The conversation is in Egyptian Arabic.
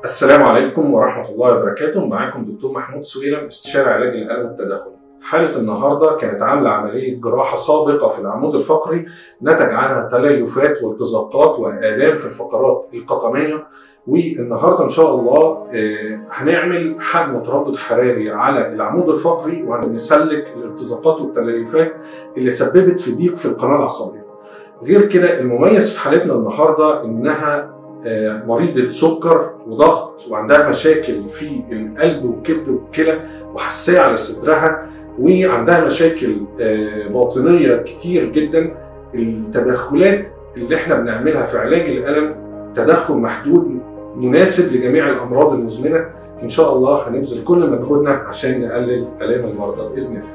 السلام عليكم ورحمة الله وبركاته معاكم دكتور محمود سويلم استشاري علاج الألم والتدخل حالة النهاردة كانت عاملة عملية جراحة سابقة في العمود الفقري نتج عنها تليفات والتزاقات وآلام في الفقرات القطنية والنهاردة إن شاء الله آه، هنعمل حقن تردد حراري على العمود الفقري وهنسلك الالتزاقات والتليفات اللي سببت في ضيق في القناة العصبية غير كده المميز في حالتنا النهارده انها آه، مريضة سكر وضغط وعندها مشاكل في القلب والكبد والكلى وحساسية على صدرها وعندها مشاكل آه، باطنية كتير جدا التدخلات اللي احنا بنعملها في علاج الألم تدخل محدود مناسب لجميع الأمراض المزمنة إن شاء الله هنبذل كل مجهودنا عشان نقلل آلام المرضى بإذن الله